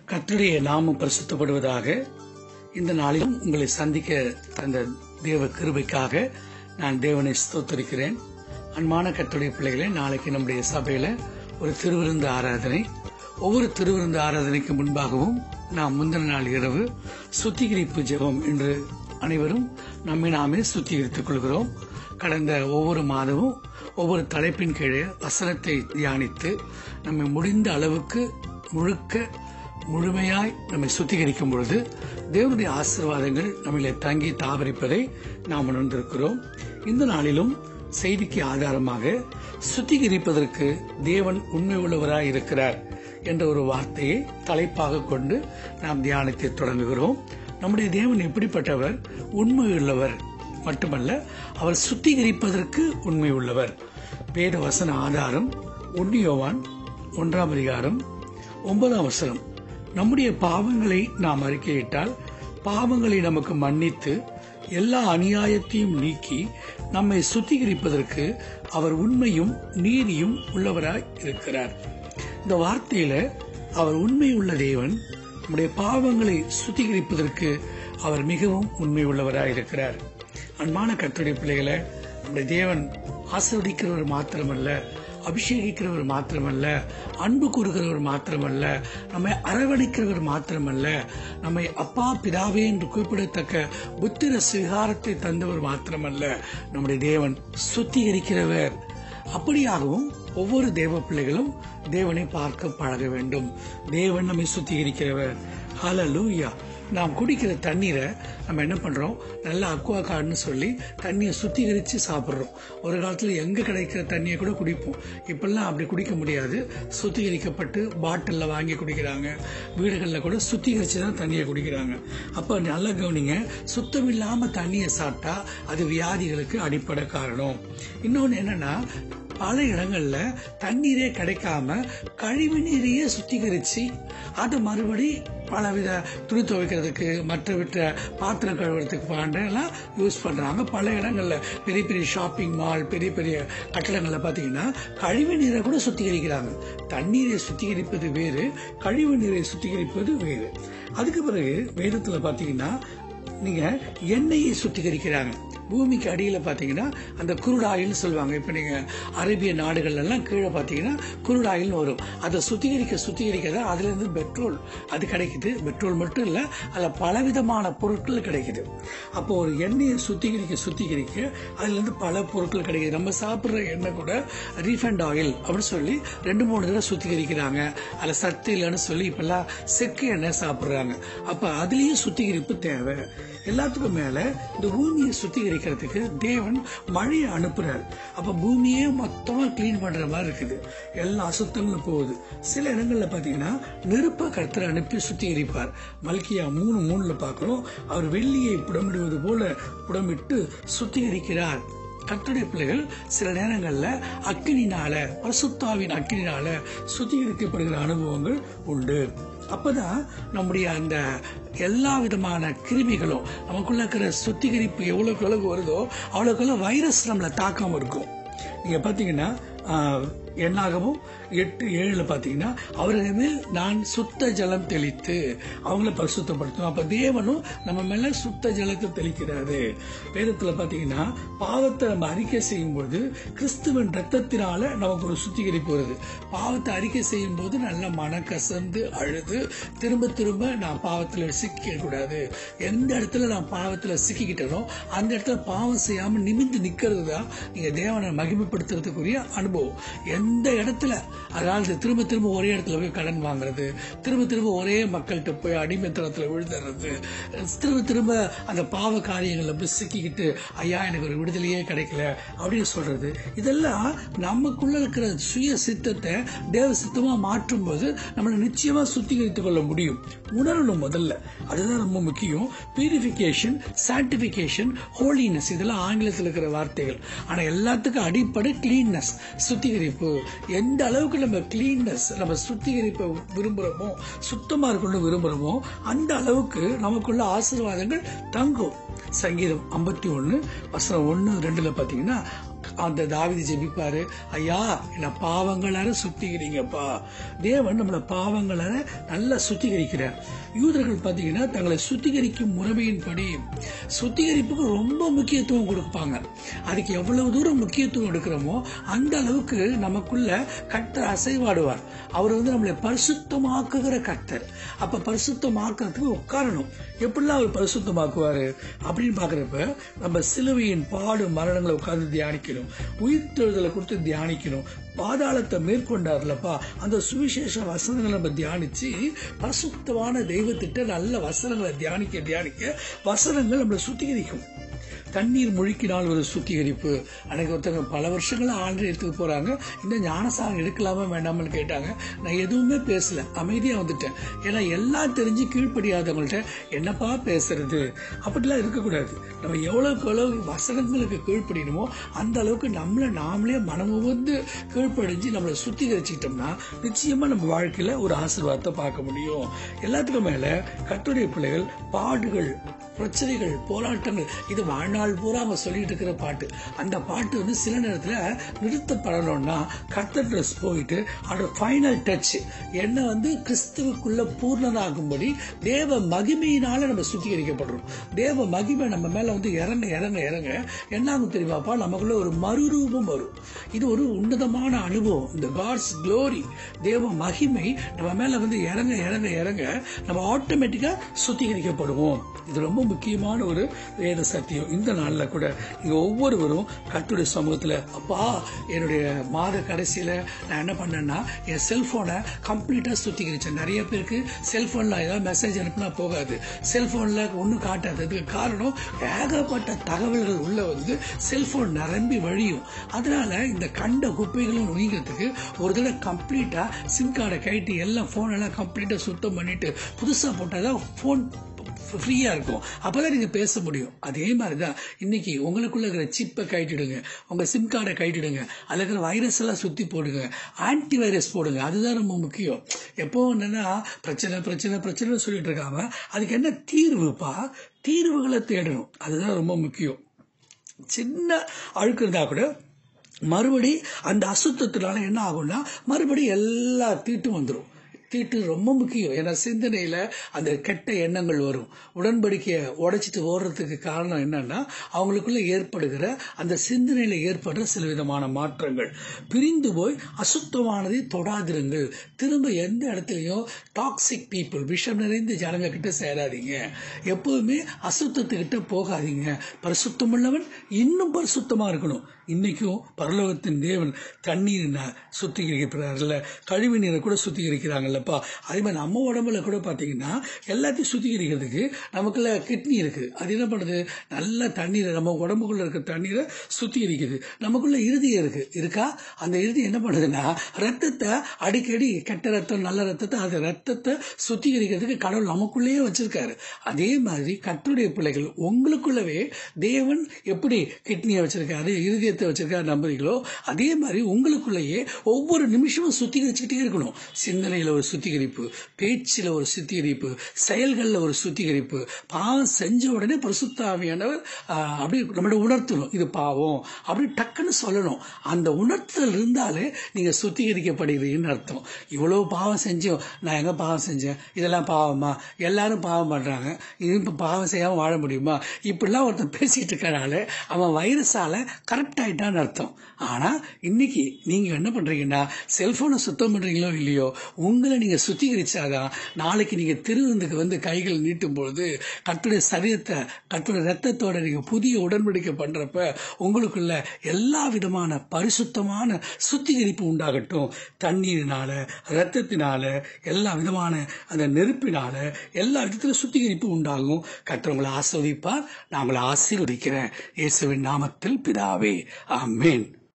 கர்த்தருடைய நாமம் பரிசுத்தப்படுவதாக இந்த நாளிலும் உங்களை சந்திக்க தந்த தேவ கிருபைக்காக நான் தேவனை ஸ்தோத்தரிக்கிறேன் அன்பான கர்த்தருடைய பிள்ளைகளே நாளைக்கு நம்முடைய சபையில ஒரு திருவிருந்து ஆராதனை ஒவ்வொரு திருவிருந்து ஆராதனைக்கு முன்பாகவும் நாம் முந்தின நாள் இரவு சுத்திகரிப்பு ஜெபம் என்று அனைவரும் நம்மை நாமே சுத்திகரித்துக் கொள்கிறோம் கடந்த ஒவ்வொரு மாதமும் ஒவ்வொரு தலைப்பின் கீழே வசனத்தை தியானித்து நம்மை முடிந்த அளவுக்கு முழுக்க முழுமையாய் நம்மை சுத்திகரிக்கும் பொழுது தேவனுடைய ஆசீர்வாதங்கள் நம்மிலே தங்கி தாவரிப்பதை நாம் உணர்ந்திருக்கிறோம் இந்த நாளிலும் செய்திக்கு ஆதாரமாக சுத்திகரிப்பதற்கு தேவன் உண்மை உள்ளவராய் இருக்கிறார் என்ற ஒரு வார்த்தையை தலைப்பாக கொண்டு நாம் தியானத்தை தொடங்குகிறோம் நம்முடைய தேவன் எப்படிப்பட்டவர் உண்மையுள்ளவர் மட்டுமல்ல அவர் சுத்திகரிப்பதற்கு உண்மை உள்ளவர் வேத வசன ஆதாரம் ஒன்னியோவான் ஒன்றாம் அதிகாரம் ஒன்பதாம் வசனம் நம்முடைய பாவங்களை நாம் அறிக்கையிட்டால் பாவங்களை நமக்கு மன்னித்து எல்லா அநியாயத்தையும் நீக்கி நம்மை சுத்திகரிப்பதற்கு அவர் உண்மையும் நீதியும் உள்ளவராய் இருக்கிறார் இந்த வார்த்தையில அவர் உண்மை உள்ள தேவன் நம்முடைய பாவங்களை சுத்திகரிப்பதற்கு அவர் மிகவும் உண்மை உள்ளவராய் இருக்கிறார் அன்பான கர்த்தருடைய பிள்ளைகளை நம்முடைய தேவன் ஆசிர்வதிக்கிறவர் மாத்திரமல்ல அபிஷேகிக்கிறவர் மாத்திரமல்ல அன்பு கூறுகிறவர் மாத்திரமல்ல நம்மை அரவணைக்கிறவர் மாத்திரமல்ல நம்மை அப்பா பிதாவே என்று குறிப்பிடத்தக்க புத்திர சிகாரத்தை தந்தவர் மாத்திரமல்ல நம்முடைய தேவன் சுத்திகரிக்கிறவர் அப்படியாகவும் ஒவ்வொரு தேவ பிள்ளைகளும் தேவனை பார்க்க பழக வேண்டும் தேவன் நம்மை சுத்திகரிக்கிறவர் ஹalleluya நாம் குடிக்கிற தண்ணீரை நம்ம என்ன பண்றோம் நல்ல அக்வா கார்டுன்னு சொல்லி தண்ணியை சுத்திகரித்து சாப்பிட்றோம் ஒரு காலத்தில் எங்கே கிடைக்கிற தண்ணியை கூட குடிப்போம் இப்பெல்லாம் அப்படி குடிக்க முடியாது சுத்திகரிக்கப்பட்டு பாட்டிலில் வாங்கி குடிக்கிறாங்க வீடுகளில் கூட சுத்திகரித்து தான் தண்ணியை குடிக்கிறாங்க அப்போ நல்ல கவனிங்க சுத்தம் இல்லாமல் தண்ணியை சாப்பிட்டா அது வியாதிகளுக்கு அடிப்படை காரணம் இன்னொன்று என்னன்னா பல இடங்கள்ல தண்ணீரே கிடைக்காம கழிவு நீரையே சுத்திகரிச்சு அதை மறுபடி பலவித துணி துவைக்கிறதுக்கு மற்ற விட்ட பாத்திரம் கழுவுறதுக்கு பாண்டெல்லாம் யூஸ் பண்றாங்க பல இடங்கள்ல பெரிய பெரிய ஷாப்பிங் மால் பெரிய பெரிய கட்டடங்கள்ல பாத்தீங்கன்னா கழிவு நீரை கூட சுத்திகரிக்கிறாங்க தண்ணீரை சுத்திகரிப்பது வேறு கழிவு நீரை சுத்திகரிப்பது வேறு அதுக்கு பிறகு வேதத்துல பாத்தீங்கன்னா நீங்க எண்ணெயை சுத்திகரிக்கிறாங்க பூமிக்கு அடியில் பார்த்தீங்கன்னா அந்த குருடாயில்னு சொல்லுவாங்க இப்போ நீங்கள் அரேபிய நாடுகள்லாம் கீழே பார்த்தீங்கன்னா குருடாயில்னு வரும் அதை சுத்திகரிக்க சுத்திகரிக்க தான் அதுலேருந்து பெட்ரோல் அது கிடைக்குது பெட்ரோல் மட்டும் இல்லை அதில் பலவிதமான பொருட்கள் கிடைக்குது அப்போ ஒரு எண்ணெயை சுத்திகரிக்க சுத்திகரிக்க அதுலேருந்து பல பொருட்கள் கிடைக்குது நம்ம சாப்பிட்ற எண்ணெய் கூட ரீஃபண்ட் ஆயில் அப்படின்னு சொல்லி ரெண்டு மூணு தடவை சுத்திகரிக்கிறாங்க அதில் சத்து இல்லைன்னு சொல்லி இப்பெல்லாம் செக்கு எண்ணெய் சாப்பிட்றாங்க அப்போ அதுலேயும் சுத்திகரிப்பு தேவை எல்லாத்துக்கும் மேலே இந்த பூமியை சுத்திகரிக்கிறதுக்கு தேவன் மழையை அனுப்புறாரு அப்ப பூமியே மொத்தமா கிளீன் பண்ற மாதிரி இருக்குது எல்லா அசுத்தங்களும் போகுது சில இடங்கள்ல பாத்தீங்கன்னா நெருப்ப கருத்தரை அனுப்பி சுத்திகரிப்பார் மல்கியா மூணு மூணுல பார்க்கிறோம் அவர் வெள்ளியை புடமிடுவது போல புடமிட்டு சுத்திகரிக்கிறார் கர்த்தருடைய பிள்ளைகள் சில நேரங்கள்ல அக்கினினால பரிசுத்தாவின் அக்கினினால சுத்திகரிக்கப்படுகிற அனுபவங்கள் உண்டு அப்பதான் நம்முடைய அந்த எல்லா விதமான கிருமிகளும் நமக்குள்ள இருக்கிற சுத்திகரிப்பு எவ்வளவுக்கு எவ்வளவு வருதோ அவ்வளவுக்கு வைரஸ் நம்மளை தாக்காம இருக்கும் நீங்க பாத்தீங்கன்னா என்னாகவும் எட்டு ஏழுல பாத்தீங்கன்னா அவர்கள் மேல் நான் சுத்த ஜலம் தெளித்து அவங்கள பரிசுத்தப்படுத்தும் அப்ப தேவனும் நம்ம மேல சுத்த ஜலத்தை தெளிக்கிறாரு வேதத்துல பாத்தீங்கன்னா பாவத்தை நம்ம அறிக்கை செய்யும் போது கிறிஸ்துவின் ரத்தத்தினால நமக்கு ஒரு சுத்திகரிப்பு வருது பாவத்தை அறிக்கை செய்யும் போது நல்ல மனக்கசந்து அழுது திரும்ப திரும்ப நான் பாவத்துல சிக்க கூடாது எந்த இடத்துல நான் பாவத்துல சிக்கிக்கிட்டனோ அந்த இடத்துல பாவம் செய்யாம நிமிந்து நிக்கிறது தான் நீங்க தேவனை மகிமைப்படுத்துறதுக்குரிய அனுபவம் எந்த இடத்துல அதாவது திரும்ப திரும்ப ஒரே இடத்துல போய் கடன் வாங்குறது திரும்ப திரும்ப ஒரே மக்கள்கிட்ட போய் அடிமைத்தனத்துல விழுந்துடுறது திரும்ப திரும்ப அந்த பாவ காரியங்கள்ல போய் சிக்கிக்கிட்டு ஐயா எனக்கு ஒரு விடுதலையே கிடைக்கல அப்படின்னு சொல்றது இதெல்லாம் நமக்குள்ள இருக்கிற சுய சித்தத்தை தேவ சித்தமா மாற்றும் போது நம்மளை நிச்சயமா சுத்திகரித்துக் கொள்ள முடியும் உணரணும் முதல்ல அதுதான் ரொம்ப முக்கியம் பியூரிபிகேஷன் சான்டிபிகேஷன் ஹோலினஸ் இதெல்லாம் ஆங்கிலத்தில் இருக்கிற வார்த்தைகள் ஆனா எல்லாத்துக்கும் அடிப்படை கிளீன்னஸ் சுத்திகரிப்பு எந்த அளவுக்கு நம்ம கிளீன்னஸ் நம்ம சுத்திகரிப்பை விரும்புகிறோமோ சுத்தமாக இருக்கணும்னு விரும்புகிறோமோ அந்த அளவுக்கு நமக்குள்ள ஆசீர்வாதங்கள் தங்கும் சங்கீதம் ஐம்பத்தி ஒன்று வசனம் ஒன்று ரெண்டில் பார்த்தீங்கன்னா அந்த தாவிதி ஜெபிப்பாரு ஐயா என்ன பாவங்களார சுத்திக்கிறீங்கப்பா தேவன் நம்மளை பாவங்களார நல்லா சுத்திகரிக்கிறார் யூதர்கள் பார்த்தீங்கன்னா தங்களை சுத்திகரிக்கும் முறைமையின்படி சுத்திகரிப்புக்கு ரொம்ப முக்கியத்துவம் கொடுப்பாங்க அதுக்கு எவ்வளவு தூரம் முக்கியத்துவம் எடுக்கிறோமோ அந்த அளவுக்கு நமக்குள்ள கர்த்தர் அசைவாடுவார் அவர் வந்து நம்மளை பரிசுத்தமாக்குகிற கர்த்தர் அப்ப பரிசுத்தமாக்குறதுக்கு உட்காரணும் எப்படிலாம் அவர் பரிசுத்தமாக்குவாரு அப்படின்னு பாக்குறப்ப நம்ம சிலுவையின் பாடு மரணங்களை உட்கார்ந்து தியானிக்கணும் உயிர்த்தெழுதலை கொடுத்து தியானிக்கணும் பாதாளத்தை மேற்கொண்டார்லப்பா அந்த சுவிசேஷ வசனங்களை நம்ம தியானிச்சு பரிசுத்தமான தெய்வத்திட்ட நல்ல வசனங்களை தியானிக்க தியானிக்க வசனங்கள் நம்மளை சுத்திகரிக்கும் தண்ணீர் முழுக்கினால் ஒரு சுத்திகரிப்பு அன்னைக்கு ஒருத்தவங்க பல வருஷங்களா ஆண்டியத்துக்கு போறாங்க இந்த ஞானசாரம் எடுக்கலாமா வேண்டாமான்னு கேட்டாங்க நான் எதுவுமே பேசல அமைதியா வந்துட்டேன் ஏன்னா எல்லாம் தெரிஞ்சு கீழ்ப்படியாதவங்கள்ட்ட என்னப்பா பேசுறது அப்படிலாம் இருக்கக்கூடாது நம்ம எவ்வளவுக்கு எவ்வளவு வசனங்களுக்கு கீழ்ப்படியணுமோ அந்த அளவுக்கு நம்மளை நாமளே மனமுவந்து கீழ்ப்படிஞ்சு நம்மளை சுத்திகரிச்சுக்கிட்டோம்னா நிச்சயமா நம்ம வாழ்க்கையில ஒரு ஆசீர்வாதத்தை பார்க்க முடியும் எல்லாத்துக்கும் மேல கட்டுரை பிள்ளைகள் பாடுகள் பிரச்சனைகள் போராட்டங்கள் இது வாழ்நாள் பூரா அவங்க சொல்லிட்டு இருக்கிற பாட்டு அந்த பாட்டு வந்து சில நேரத்துல நிறுத்தப்படணும்னா கர்த்தர் ட்ரெஸ் போயிட்டு அதோட ஃபைனல் டச் என்ன வந்து கிறிஸ்துவுக்குள்ள பூர்ணனாகும்படி தேவ மகிமையினால நம்ம சுத்திகரிக்கப்படுறோம் தேவ மகிமை நம்ம மேல வந்து இறங்க இறங்க இறங்க என்ன ஆகும் தெரியுமாப்பா நமக்குள்ள ஒரு மறுரூபம் வரும் இது ஒரு உன்னதமான அனுபவம் இந்த காட்ஸ் க்ளோரி தேவ மகிமை நம்ம மேல வந்து இறங்க இறங்க இறங்க நம்ம ஆட்டோமேட்டிக்கா சுத்திகரிக்கப்படுவோம் இது ரொம்ப முக்கியமான ஒரு வேத சத்தியம் இந்த நாள்ல கூட நீங்க ஒவ்வொருவரும் கட்டுரை சமூகத்துல அப்பா என்னுடைய மாத கடைசியில நான் என்ன பண்ணேன்னா என் செல்போனை கம்ப்ளீட்டா சுத்திகரிச்சேன் நிறைய பேருக்கு செல்போன்ல ஏதாவது மெசேஜ் அனுப்புனா போகாது செல்போன்ல ஒன்றும் காட்டாது அதுக்கு காரணம் ஏகப்பட்ட தகவல்கள் உள்ள வந்து செல்போன் நிரம்பி வழியும் அதனால இந்த கண்ட குப்பைகளும் நீங்கிறதுக்கு ஒரு தடவை கம்ப்ளீட்டா சிம் கார்டை கழட்டி எல்லாம் போன் எல்லாம் கம்ப்ளீட்டா சுத்தம் பண்ணிட்டு புதுசா போட்டாதான் போன் ஃப்ரீயா இருக்கும் அப்பதான் நீங்க பேச முடியும் அதே மாதிரிதான் இன்னைக்கு உங்களுக்குள்ள இருக்கிற சிப்பை கட்டிடுங்க உங்க சிம் கார்டை கட்டிடுங்க அதுல இருக்கிற வைரஸ் எல்லாம் சுத்தி போடுங்க ஆன்டி வைரஸ் போடுங்க அதுதான் ரொம்ப முக்கியம் எப்போ என்னன்னா பிரச்சனை பிரச்சனை பிரச்சனை சொல்லிட்டு இருக்காம அதுக்கு என்ன தீர்வுப்பா தீர்வுகளை தேடணும் அதுதான் ரொம்ப முக்கியம் சின்ன அழுக்கு இருந்தா கூட மறுபடி அந்த அசுத்தத்தினால என்ன ஆகும்னா மறுபடி எல்லா தீட்டும் வந்துடும் தீட்டு ரொம்ப முக்கியம் ஏன்னா சிந்தனையில அந்த கெட்ட எண்ணங்கள் வரும் உடன்படிக்கையை உடைச்சிட்டு ஓடுறதுக்கு காரணம் என்னன்னா அவங்களுக்குள்ள ஏற்படுகிற அந்த சிந்தனையில ஏற்படுற சில விதமான மாற்றங்கள் பிரிந்து போய் அசுத்தமானதை தொடாதிருங்கள் திரும்ப எந்த இடத்துலையும் டாக்ஸிக் பீப்புள் விஷம் நிறைந்த ஜனங்க கிட்ட சேராதீங்க எப்பவுமே அசுத்தத்துக்கிட்ட போகாதீங்க பரிசுத்தமுள்ளவன் இன்னும் பரிசுத்தமா இருக்கணும் இன்னைக்கும் பரலோகத்தின் தேவன் தண்ணீர் சுத்திகரிக்கிறார்ல கழிவு நீரை கூட சுத்திகரிக்கிறாங்கல்லப்பா அதே மாதிரி நம்ம உடம்புல கூட பாத்தீங்கன்னா எல்லாத்தையும் சுத்திகரிக்கிறதுக்கு நமக்குள்ள கிட்னி இருக்கு அது என்ன பண்ணுது நல்ல தண்ணீரை நம்ம உடம்புக்குள்ள இருக்க தண்ணீரை சுத்திகரிக்குது நமக்குள்ள இருதயம் இருக்கு இருக்கா அந்த இறுதி என்ன பண்ணுதுன்னா ரத்தத்தை அடிக்கடி கெட்ட ரத்தம் நல்ல ரத்தத்தை அந்த ரத்தத்தை சுத்திகரிக்கிறதுக்கு கடவுள் நமக்குள்ளேயே வச்சிருக்காரு அதே மாதிரி கத்துடைய பிள்ளைகள் உங்களுக்குள்ளவே தேவன் எப்படி கிட்னியை வச்சிருக்காரு இருதயத்தை வச்சிருக்காரு நம்புறீங்களோ அதே மாதிரி உங்களுக்குள்ளேயே ஒவ்வொரு நிமிஷமும் சுத்திகரிச்சுக்கிட்டே இருக்கணும் சிந்தனையில ஒரு சுத்திகரிப்பு பேச்சில் ஒரு சுத்திகரிப்பு செயல்களில் ஒரு சுத்திகரிப்பு பாவம் செஞ்ச உடனே பரிசுத்தாவியானவர் ஆஹ், அப்படி நம்மளோட உணர்த்தணும் இது பாவம் அப்படி டக்குன்னு சொல்லணும் அந்த உணர்த்தல் இருந்தாலே நீங்க சுத்திகரிக்கப்படுகிறீங்கன்னு அர்த்தம் இவ்வளவு பாவம் செஞ்சோம் நான் எங்க பாவம் செஞ்சேன் இதெல்லாம் பாவமா எல்லாரும் பாவம் பண்றாங்க இது இப்ப பாவம் செய்யாம வாழ முடியுமா இப்படிலாம் ஒருத்தன் பேசிட்டு இருக்கனால அவன் வைரஸால கரெக்ட் ஆயிட்டான்னு அர்த்தம் ஆனா இன்னைக்கு நீங்க என்ன பண்றீங்கன்னா செல்போனை சுத்தம் பண்றீங்களோ இல்லையோ உங்களை நீங்க சுத்திகரிச்சாதான் நாளைக்கு நீங்க திருவிருந்துக்கு வந்து கைகள் நீட்டும் பொழுது கத்துடைய சரீரத்தை கத்துடைய ரத்தத்தோட நீங்க புதிய உடன்படிக்கை பண்றப்ப உங்களுக்குள்ள எல்லா விதமான பரிசுத்தமான சுத்திகரிப்பு உண்டாகட்டும் தண்ணீரினால ரத்தத்தினால எல்லா விதமான அந்த நெருப்பினால எல்லா விதத்திலும் சுத்திகரிப்பு உண்டாகும் கற்றவங்களை ஆஸ்வதிப்பார் நான் உங்களை ஆசீர்வதிக்கிறேன் இயேசுவின் நாமத்தில் பிதாவே ஆமென்